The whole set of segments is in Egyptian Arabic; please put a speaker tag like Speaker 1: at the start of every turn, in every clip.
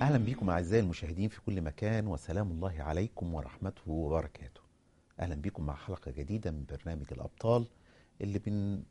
Speaker 1: أهلا بكم أعزائي المشاهدين في كل مكان وسلام الله عليكم ورحمته وبركاته أهلا بكم مع حلقة جديدة من برنامج الأبطال اللي بن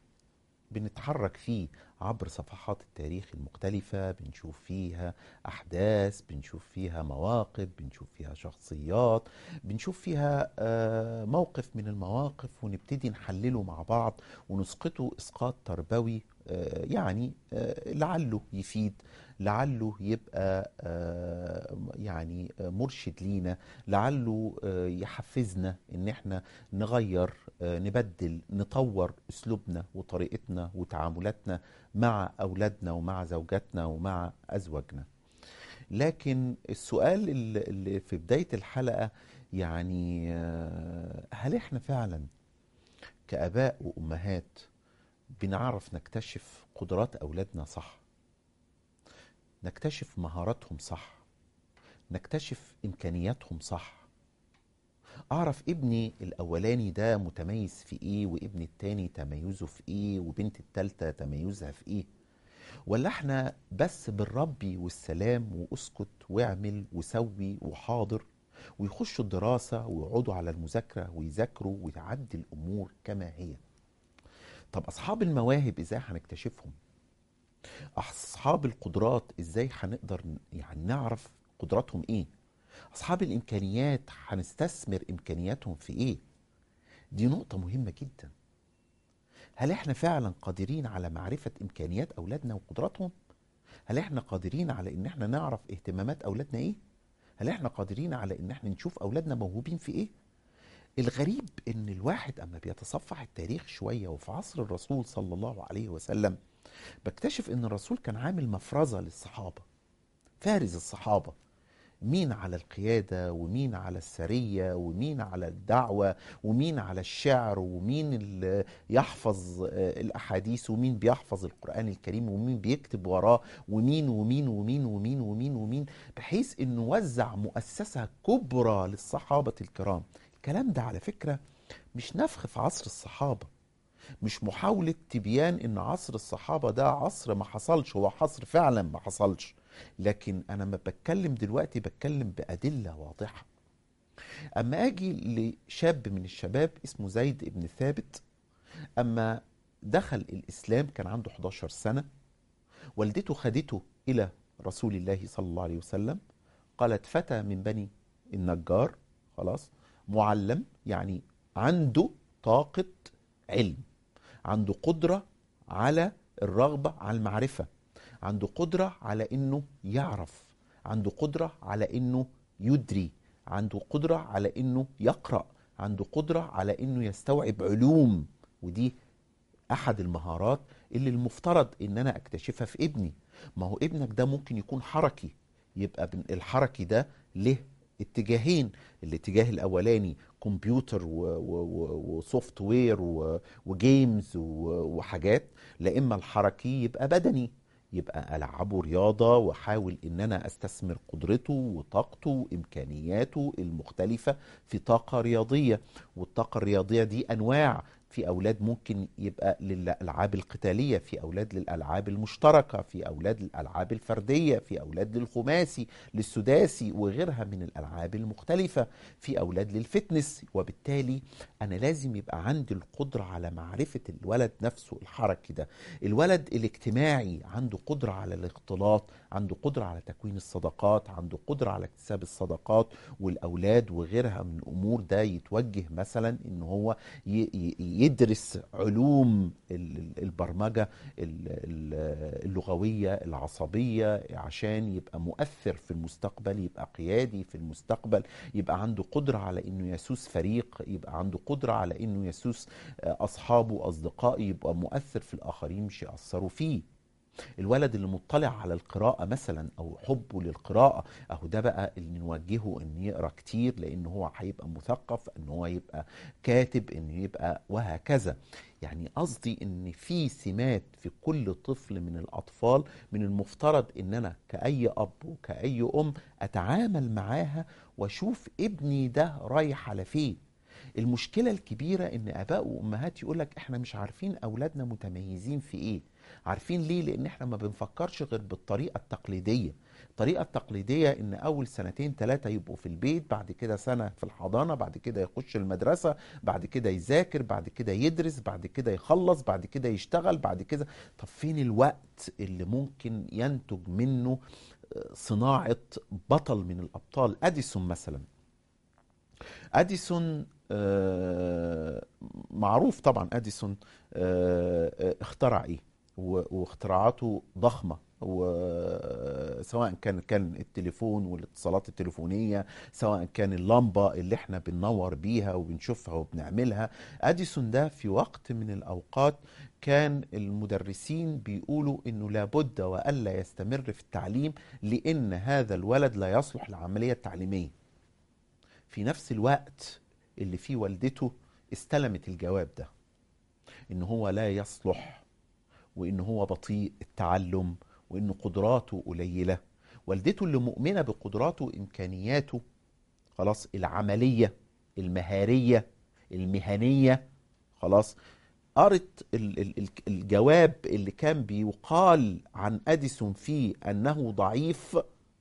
Speaker 1: بنتحرك فيه عبر صفحات التاريخ المختلفة بنشوف فيها أحداث بنشوف فيها مواقف بنشوف فيها شخصيات بنشوف فيها آه، موقف من المواقف ونبتدي نحلله مع بعض ونسقطه إسقاط تربوي آه، يعني آه، لعله يفيد لعله يبقى آه، يعني آه، مرشد لينا لعله آه، يحفزنا ان احنا نغير آه، نبدل نطور اسلوبنا وطريقتنا وتعاملاتنا مع اولادنا ومع زوجاتنا ومع ازواجنا لكن السؤال اللي اللي في بداية الحلقة يعني آه، هل احنا فعلا كآباء وأمهات بنعرف نكتشف قدرات أولادنا صح نكتشف مهاراتهم صح نكتشف إمكانياتهم صح أعرف ابني الأولاني ده متميز في إيه وابني التاني تميزه في إيه وبنت التالتة تميزها في إيه ولا احنا بس بالربي والسلام واسكت واعمل وسوي وحاضر ويخشوا الدراسة ويقعدوا على المذاكرة ويذاكروا ويعدي الأمور كما هي طب أصحاب المواهب إزاي هنكتشفهم أصحاب القدرات إزاي هنقدر ن- يعني نعرف قدراتهم إيه أصحاب الإمكانيات هنستثمر إمكانياتهم في إيه دي نقطة مهمة جدا هل احنا فعلا قادرين على معرفة إمكانيات أولادنا وقدراتهم؟ هل احنا قادرين على إن احنا نعرف اهتمامات أولادنا إيه؟ هل احنا قادرين على إن احنا نشوف أولادنا موهوبين في إيه؟ الغريب إن الواحد أما بيتصفح التاريخ شوية وفي عصر الرسول صلى الله عليه وسلم بكتشف إن الرسول كان عامل مفرزة للصحابة فارز الصحابة مين على القيادة ومين على السرية ومين على الدعوة ومين على الشعر ومين اللي يحفظ آه، الأحاديث ومين بيحفظ القرآن الكريم ومين بيكتب وراه ومين ومين ومين ومين ومين ومين بحيث انه وزع مؤسسة كبرى للصحابة الكرام الكلام ده على فكرة مش نفخ في عصر الصحابة مش محاولة تبيان ان عصر الصحابة ده عصر ما حصلش هو عصر فعلا ما حصلش لكن انا ما بتكلم دلوقتي بتكلم بأدلة واضحة اما اجي لشاب من الشباب اسمه زيد بن ثابت اما دخل الاسلام كان عنده 11 سنة والدته خدته الى رسول الله صلى الله عليه وسلم قالت فتى من بني النجار خلاص معلم يعني عنده طاقة علم عنده قدرة على الرغبة على المعرفة عنده قدرة على انه يعرف عنده قدرة على انه يدري عنده قدرة على انه يقرأ عنده قدرة على انه يستوعب علوم ودي احد المهارات اللي المفترض ان انا اكتشفها في ابني ما هو ابنك ده ممكن يكون حركي يبقى بن- الحركي ده له اتجاهين الاتجاه الاولاني كمبيوتر وسوفت وير وجيمز و- وحاجات لا اما الحركي يبقى بدني يبقى العبه رياضه واحاول ان انا استثمر قدرته وطاقته وامكانياته المختلفه في طاقه رياضيه والطاقه الرياضيه دي انواع في اولاد ممكن يبقى للالعاب القتاليه في اولاد للالعاب المشتركه في اولاد للالعاب الفرديه في اولاد للخماسي للسداسي وغيرها من الالعاب المختلفه في اولاد للفتنس وبالتالي انا لازم يبقى عندي القدره على معرفه الولد نفسه الحركي ده الولد الاجتماعي عنده قدره على الاختلاط عنده قدره على تكوين الصداقات عنده قدره على اكتساب الصداقات والاولاد وغيرها من الامور ده يتوجه مثلا ان هو ي- ي- يدرس علوم ال- ال- البرمجه ال- ال- اللغويه العصبيه عشان يبقى مؤثر في المستقبل يبقى قيادي في المستقبل يبقى عنده قدره على انه يسوس فريق يبقى عنده قدره على انه يسوس آه، اصحابه واصدقائه يبقى مؤثر في الاخرين مش ياثروا فيه الولد اللي مطلع على القراءة مثلا أو حبه للقراءة أهو ده بقى اللي نوجهه إن يقرأ كتير لأن هو هيبقى مثقف إن هو يبقى كاتب إن يبقى وهكذا يعني قصدي إن في سمات في كل طفل من الأطفال من المفترض إن أنا كأي أب وكأي أم أتعامل معاها وأشوف ابني ده رايح على فين المشكلة الكبيرة إن آباء وأمهات يقولك إحنا مش عارفين أولادنا متميزين في إيه عارفين ليه لان احنا ما بنفكرش غير بالطريقه التقليديه الطريقه التقليديه ان اول سنتين ثلاثه يبقوا في البيت بعد كده سنه في الحضانه بعد كده يخش المدرسه بعد كده يذاكر بعد كده يدرس بعد كده يخلص بعد كده يشتغل بعد كده طب فين الوقت اللي ممكن ينتج منه صناعه بطل من الابطال اديسون مثلا اديسون آه، معروف طبعا اديسون آه، آه، اخترع ايه و- واختراعاته ضخمه وسواء كان كان التليفون والاتصالات التليفونيه سواء كان اللمبه اللي احنا بننور بيها وبنشوفها وبنعملها اديسون ده في وقت من الاوقات كان المدرسين بيقولوا انه لابد والا يستمر في التعليم لان هذا الولد لا يصلح للعمليه التعليميه في نفس الوقت اللي فيه والدته استلمت الجواب ده ان هو لا يصلح وان هو بطيء التعلم وان قدراته قليله والدته اللي مؤمنه بقدراته وامكانياته خلاص العمليه المهاريه المهنيه خلاص قرت ال- ال- ال- الجواب اللي كان بيقال عن اديسون فيه انه ضعيف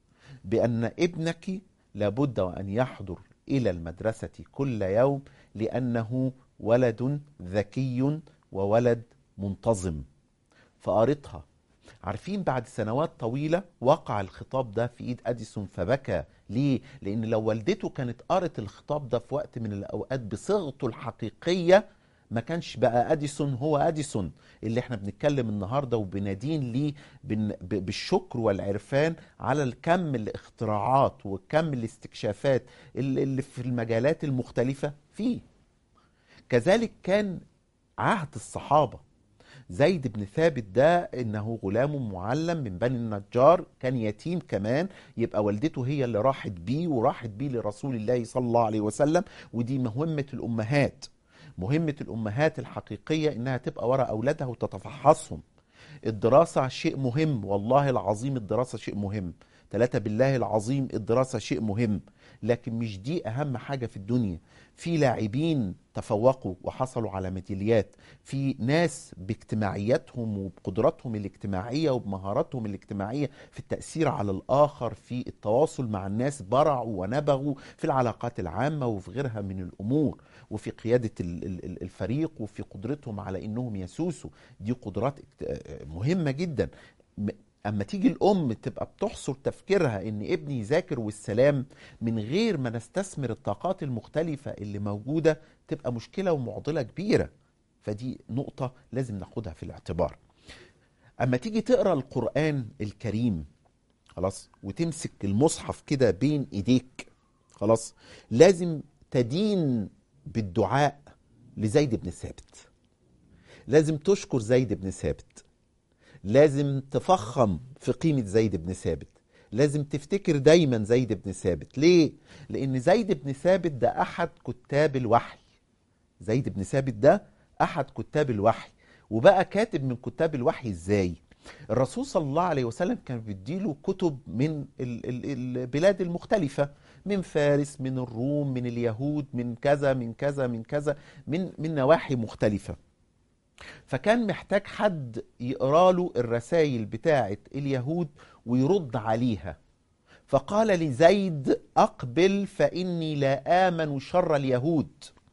Speaker 1: بأن ابنك لابد وأن يحضر إلى المدرسة كل يوم لأنه ولد ذكي وولد منتظم فقريتها عارفين بعد سنوات طويلة وقع الخطاب ده في إيد أديسون فبكى ليه؟ لأن لو والدته كانت قرت الخطاب ده في وقت من الأوقات بصيغته الحقيقية ما كانش بقى اديسون هو اديسون اللي احنا بنتكلم النهارده وبندين ليه بن- ب- بالشكر والعرفان على الكم الاختراعات وكم الاستكشافات اللي اللي في المجالات المختلفه فيه كذلك كان عهد الصحابه زيد بن ثابت ده انه غلام معلم من بني النجار كان يتيم كمان يبقى والدته هي اللي راحت بيه وراحت بيه لرسول الله صلى الله عليه وسلم ودي مهمه الامهات مهمه الامهات الحقيقيه انها تبقى ورا اولادها وتتفحصهم الدراسه شيء مهم والله العظيم الدراسه شيء مهم ثلاثة بالله العظيم الدراسة شيء مهم لكن مش دي أهم حاجة في الدنيا في لاعبين تفوقوا وحصلوا على ميداليات في ناس باجتماعياتهم وبقدراتهم الاجتماعية وبمهاراتهم الاجتماعية في التأثير على الآخر في التواصل مع الناس برعوا ونبغوا في العلاقات العامة وفي غيرها من الأمور وفي قيادة ال- ال- ال- الفريق وفي قدرتهم على إنهم يسوسوا دي قدرات اجت- مهمة جدا م- اما تيجي الام تبقى بتحصر تفكيرها ان ابني يذاكر والسلام من غير ما نستثمر الطاقات المختلفة اللي موجودة تبقى مشكلة ومعضلة كبيرة فدي نقطة لازم ناخدها في الاعتبار اما تيجي تقرا القرآن الكريم خلاص وتمسك المصحف كده بين ايديك خلاص لازم تدين بالدعاء لزيد بن ثابت لازم تشكر زيد بن ثابت لازم تفخم في قيمة زيد بن ثابت لازم تفتكر دايما زيد بن ثابت ليه؟ لأن زيد بن ثابت ده أحد كتاب الوحي زيد بن ثابت ده أحد كتاب الوحي وبقى كاتب من كتاب الوحي إزاي؟ الرسول صلى الله عليه وسلم كان بيديله كتب من ال- ال- البلاد المختلفة من فارس من الروم من اليهود من كذا من كذا من كذا من من نواحي مختلفة فكان محتاج حد يقرا له الرسائل بتاعه اليهود ويرد عليها فقال لزيد اقبل فاني لا امن شر اليهود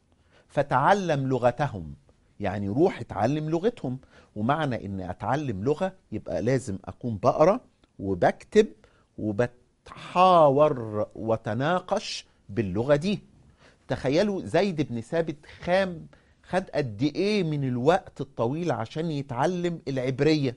Speaker 1: فتعلم لغتهم يعني روح اتعلم لغتهم ومعنى ان اتعلم لغه يبقى لازم اكون بقرا وبكتب وبتحاور وتناقش باللغه دي تخيلوا زيد بن ثابت خام خد قد ايه من الوقت الطويل عشان يتعلم العبريه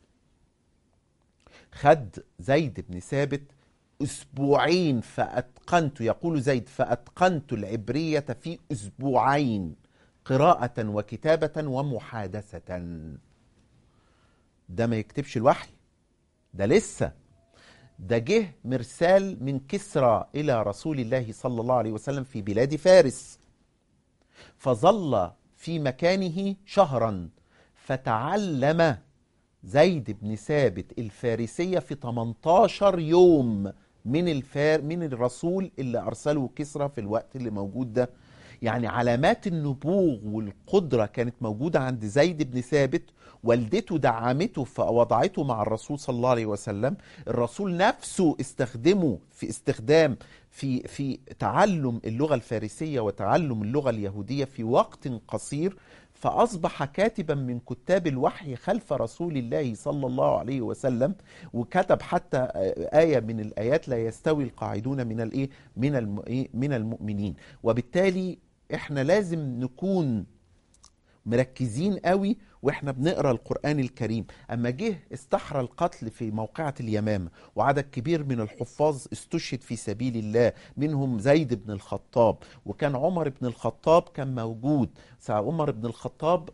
Speaker 1: خد زيد بن ثابت اسبوعين فاتقنت يقول زيد فاتقنت العبريه في اسبوعين قراءه وكتابه ومحادثه ده ما يكتبش الوحي ده لسه ده جه مرسال من كسرى الى رسول الله صلى الله عليه وسلم في بلاد فارس فظل في مكانه شهرا فتعلم زيد بن ثابت الفارسية في 18 يوم من الفار من الرسول اللي أرسله كسرى في الوقت اللي موجود ده يعني علامات النبوغ والقدرة كانت موجودة عند زيد بن ثابت والدته دعمته فوضعته مع الرسول صلى الله عليه وسلم الرسول نفسه استخدمه في استخدام في في تعلم اللغة الفارسية وتعلم اللغة اليهودية في وقت قصير فأصبح كاتبا من كتاب الوحي خلف رسول الله صلى الله عليه وسلم وكتب حتى آية من الآيات لا يستوي القاعدون من الإيه من الم... إيه؟ من المؤمنين وبالتالي احنا لازم نكون مركزين قوي واحنا بنقرا القران الكريم اما جه استحرى القتل في موقعه اليمامه وعدد كبير من الحفاظ استشهد في سبيل الله منهم زيد بن الخطاب وكان عمر بن الخطاب كان موجود عمر بن الخطاب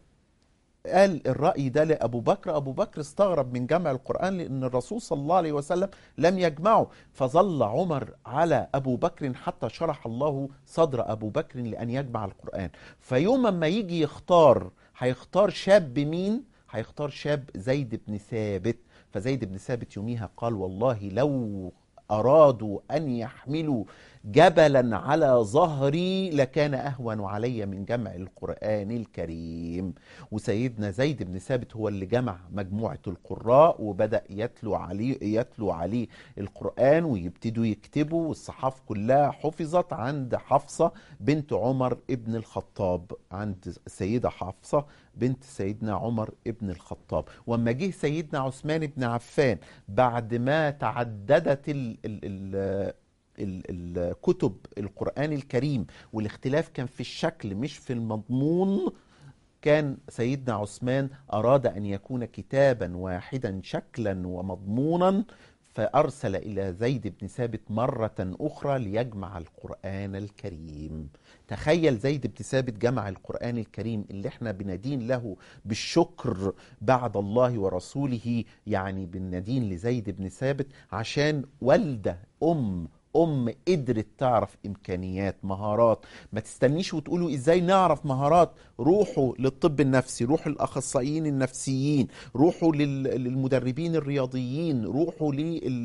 Speaker 1: قال الرأي ده لأبو بكر أبو بكر استغرب من جمع القرآن لأن الرسول صلى الله عليه وسلم لم يجمعه فظل عمر على أبو بكر حتى شرح الله صدر أبو بكر لأن يجمع القرآن فيوم ما يجي يختار هيختار شاب مين هيختار شاب زيد بن ثابت فزيد بن ثابت يوميها قال والله لو أرادوا أن يحملوا جبلا على ظهري لكان أهون علي من جمع القرآن الكريم وسيدنا زيد بن ثابت هو اللي جمع مجموعة القراء وبدأ يتلو عليه يتلو عليه القرآن ويبتدوا يكتبوا والصحاف كلها حفظت عند حفصة بنت عمر ابن الخطاب عند السيدة حفصة بنت سيدنا عمر ابن الخطاب وما جه سيدنا عثمان بن عفان بعد ما تعددت ال ال ال الكتب القرآن الكريم والاختلاف كان في الشكل مش في المضمون كان سيدنا عثمان أراد أن يكون كتابا واحدا شكلا ومضمونا فأرسل إلى زيد بن ثابت مرة أخرى ليجمع القرآن الكريم تخيل زيد بن ثابت جمع القرآن الكريم اللي احنا بندين له بالشكر بعد الله ورسوله يعني بندين لزيد بن ثابت عشان والدة أم ام قدرت تعرف امكانيات مهارات ما تستنيش وتقولوا ازاي نعرف مهارات روحوا للطب النفسي روحوا للاخصائيين النفسيين روحوا للمدربين الرياضيين روحوا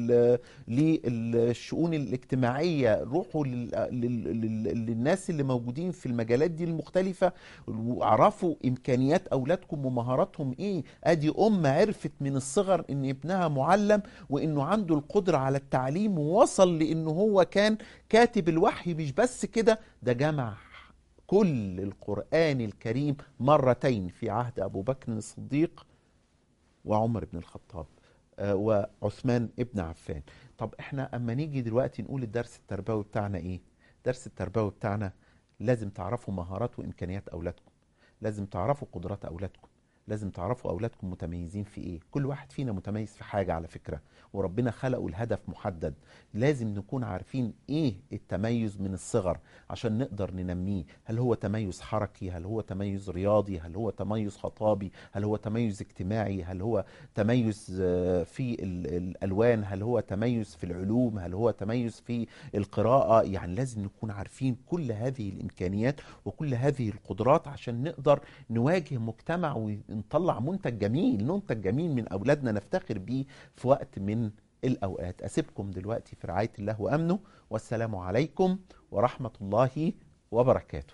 Speaker 1: للشؤون الاجتماعيه روحوا للناس اللي موجودين في المجالات دي المختلفه واعرفوا امكانيات اولادكم ومهاراتهم ايه ادي ام عرفت من الصغر ان ابنها معلم وانه عنده القدره على التعليم ووصل لانه هو كان كاتب الوحي مش بس كده ده جمع كل القرآن الكريم مرتين في عهد أبو بكر الصديق وعمر بن الخطاب آه وعثمان ابن عفان طب احنا اما نيجي دلوقتي نقول الدرس التربوي بتاعنا ايه الدرس التربوي بتاعنا لازم تعرفوا مهارات وامكانيات اولادكم لازم تعرفوا قدرات اولادكم لازم تعرفوا اولادكم متميزين في ايه كل واحد فينا متميز في حاجه على فكره وربنا خلقه الهدف محدد لازم نكون عارفين ايه التميز من الصغر عشان نقدر ننميه هل هو تميز حركي هل هو تميز رياضي هل هو تميز خطابي هل هو تميز اجتماعي هل هو تميز في الالوان هل هو تميز في العلوم هل هو تميز في القراءه يعني لازم نكون عارفين كل هذه الامكانيات وكل هذه القدرات عشان نقدر نواجه مجتمع ونطلع منتج جميل منتج جميل من اولادنا نفتخر بيه في وقت من الأوقات أسيبكم دلوقتي في رعاية الله وأمنه والسلام عليكم ورحمة الله وبركاته